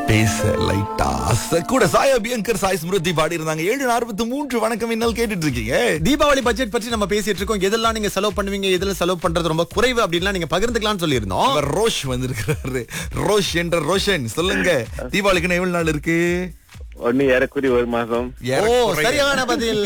பேச லைட்டா ஆசை கூட சாயா பியங்கர் சாய் ஸ்மிருதி பாடி இருந்தாங்க ஏழு நாற்பத்தி மூன்று வணக்கம் இன்னல் கேட்டுட்டு இருக்கீங்க தீபாவளி பட்ஜெட் பற்றி நம்ம பேசிட்டு இருக்கோம் எதெல்லாம் நீங்க செலவு பண்ணுவீங்க எதுல செலவு பண்றது ரொம்ப குறைவு அப்படின்லாம் நீங்க பகிர்ந்துக்கலாம்னு சொல்லியிருந்தோம் அவர் ரோஷ் வந்திருக்கிறாரு ரோஷ் என்ற ரோஷன் சொல்லுங்க தீபாவளிக்கு எவ்வளவு நாள் இருக்கு ஒண்ணு ஏறக்குறைய ஒரு மாசம் ஓ ஏறக்குறைய. சரியான பதில்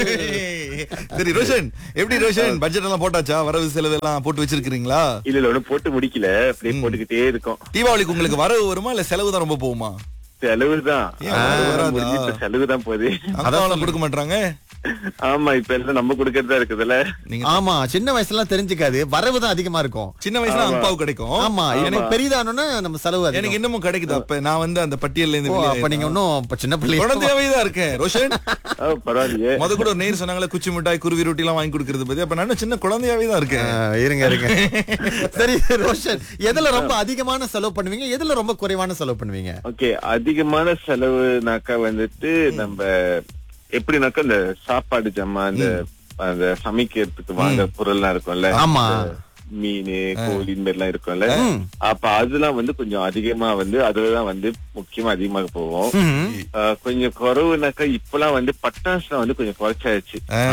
சரி ரோஷன் எப்படி ரோஷன் பட்ஜெட் எல்லாம் போட்டாச்சா வரவு செலவு எல்லாம் போட்டு வச்சிருக்கீங்களா இல்ல இல்ல ஒண்ணு போட்டு முடிக்கல அப்படியே போட்டுக்கிட்டே இருக்கோம் தீபாவளிக்கு உங்களுக்கு வரவு வருமா இல்ல செலவு தான் ரொம்ப போகுமா செலவுதான் ஏன் வரவு வராதா? முடிஞ்சு இப்ப செலவுதான் போகுது அதான் கொடுக்க மாட்டாங்க ஆமா இப்ப எல்லாம் நம்ம கொடுக்கறதா இருக்குதுல்ல நீங்க ஆமா சின்ன வயசுல எல்லாம் தெரிஞ்சுக்காது வரவு தான் அதிகமா இருக்கும் சின்ன வயசுல அம்பாவு கிடைக்கும் ஆமா எனக்கு பெரிதானோன்னு நம்ம செலவு அதிகம். எனக்கு இன்னமும் கிடைக்குது அப்ப நான் வந்து அந்த பட்டியல்ல இருந்து ஓ வெளியே அப்ப நீங்க இன்னும் அப்ப சின்ன பிள்ளை குழந்தையாவே தான் இருக்கேன் ரோஷன் ஆ, பரவாயில்லையே முத கூட ஒரு நேர் சொன்னாங்களே குச்சி மிட்டாய் குருவி ரொட்டி எல்லாம் வாங்கி கொடுக்கறது பத்தி அப்ப நான் சின்ன குழந்தையாவே தான் இருக்கேன் இருங்க இருங்க சரி ரோஷன் எதுல ரொம்ப அதிகமான செலவு பண்ணுவீங்க எதுல ரொம்ப குறைவான செலவு பண்ணுவீங்க ஓகே அதிகமான செலவுனாக்கா வந்துட்டு நம்ம எப்படினாக்கா இந்த சாப்பாடு ஜாமா அந்த அந்த சமைக்கிறதுக்கு வாங்க பொருள்லாம் இருக்கும்ல ஆமா. மீன் கோழி இந்த மாதிரி எல்லாம் இருக்கும்ல அப்ப அதெல்லாம் வந்து கொஞ்சம் அதிகமா வந்து அதுலதான் வந்து முக்கியமா அதிகமாக போவோம் ம். ஆஹ் கொஞ்சம் குறவுனாக்கா இப்பெல்லாம் வந்து பட்டாசுலாம் வந்து கொஞ்சம் குறைச்சாச்சு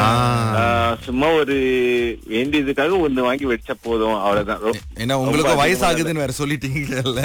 ஆஹ் சும்மா ஒரு வேண்டியதுக்காக ஒண்ணு வாங்கி வச்சா போதும் அவ்வளவுதான் ரொ- ஏன்னா உங்களுக்கு ரொம்ப வயசாகுதுன்னு வேற சொல்லிட்டீங்கல்ல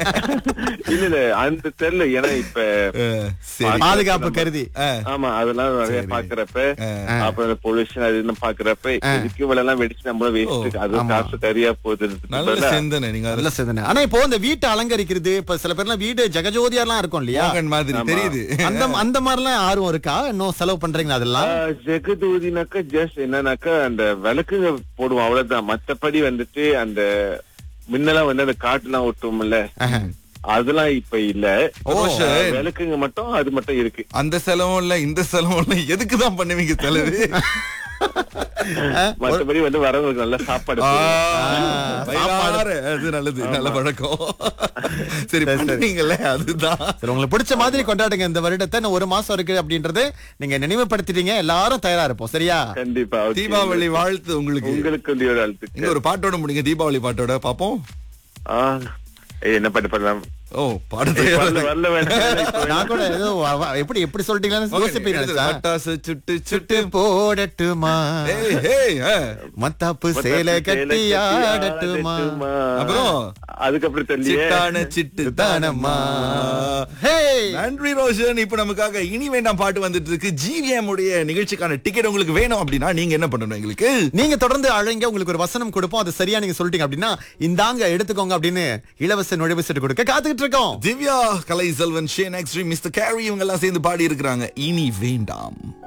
இல்ல இல்ல அந்த தெரியல ஏன்னா இப்ப அஹ், சரி பாதுகாப்பு கருதி ஆமா அதெல்லாம் நிறைய பாக்குறப்ப அப்புறம் பொல்யூஷன் அது இதெல்லாம் பாக்குறப்ப இதுக்கு இவ்வளவு எல்லாம் வெடிச்சு நம்ம வேஸ்ட் அது காசு கரியா நல்ல போகுது சிந்தனை நீங்க அதுல நல்ல சிந்தனை ஆனா இப்போ இந்த வீட்டை அலங்கரிக்கிறது இப்ப சில பேர்லாம் வீடு ஜெகஜோதியா எல்லாம் இருக்கும் இல்லையா மோகன் மாதிரி தெரியுது அந்த அந்த மாதிரிலாம் ஆர்வம் இருக்கா இன்னும் செலவு பண்றீங்களா அதெல்லாம் ஜெகதூதினாக்கா ஜஸ்ட் என்னன்னாக்கா அந்த விளக்குங்க போடுவோம் அவ்வளவுதான் மத்தபடி வந்துட்டு அந்த முன்னெல்லாம் வந்து அந்த காட்டுலாம் ஒட்டுவோம்ல அதெல்லாம் இப்ப இல்ல ரோஷன். விளக்குங்க மட்டும் அது மட்டும் இருக்கு அந்த செலவும் இல்ல இந்த செலவும் இல்ல எதுக்கு தான் பண்ணுவீங்க செலவு மத்தபடி வந்து வரவங்களுக்கு நல்ல சாப்பாடு ஆ, போடுவோம். வயிறார. அது நல்லது நல்ல பழக்கம் சரி பண்ணுவீங்கல்ல அதுதான் சரி உங்களுக்கு பிடிச்ச மாதிரி கொண்டாடுங்க இந்த வருடத்தை இன்னும் ஒரு மாசம் இருக்கு அப்படின்றது நீங்க நினைவுபடுத்திட்டீங்க எல்லாரும் தயாரா இருப்போம் சரியா கண்டிப்பா okay. தீபாவளி வாழ்த்து உங்களுக்கு உங்களுக்கு வந்து ஒரு அழுத்து இங்க ஒரு பாட்டோட முடிங்க தீபாவளி பாட்டோட பாப்போம் ஆ, ஏய், என்ன பாட்டு பாடலாம் ஓ பாடுறது வரல வரல வேண்டாம் இப்ப நான் கூட ஏதோ வ- வ- எப்படி எப்படி சொல்லிட்டீங்களான்னு யோசிப்பீங்க நினைச்சேன். பட்டாசு சுட்டு சுட்டு சுட்டு போடட்டுமா ஏய், ஏய், ஆ. மத்தாப்பு சேலை கட்டி ஆடட்டுமா அப்புறம் அதுக்கப்புறம் தெரியலையே சிட்டான சிட்டு தானம்மா ஹே நன்றி ரோஷன் இப்ப நமக்காக இனி வேண்டாம் பாட்டு வந்துட்டு இருக்கு ஜிவிஎம் உடைய நிகழ்ச்சிக்கான டிக்கெட் உங்களுக்கு வேணும் அப்படின்னா நீங்க என்ன பண்ணணும் எங்களுக்கு நீங்க தொடர்ந்து அழைங்க உங்களுக்கு ஒரு வசனம் கொடுப்போம் அது சரியா நீங்க சொல்லிட்டீங்க அப்படின்னா இந்தாங்க எடுத்துக்கோங்க அப்படின்னு இலவச நுழைவு சீட்டு கொடுக்க காத்துக்கிட்டு இருக்கோம் Divya Kalai Selvan Shane extreme mister Gary இவங்க எல்லாம் சேர்ந்து பாடி இருக்கிறாங்க இனி வேண்டாம்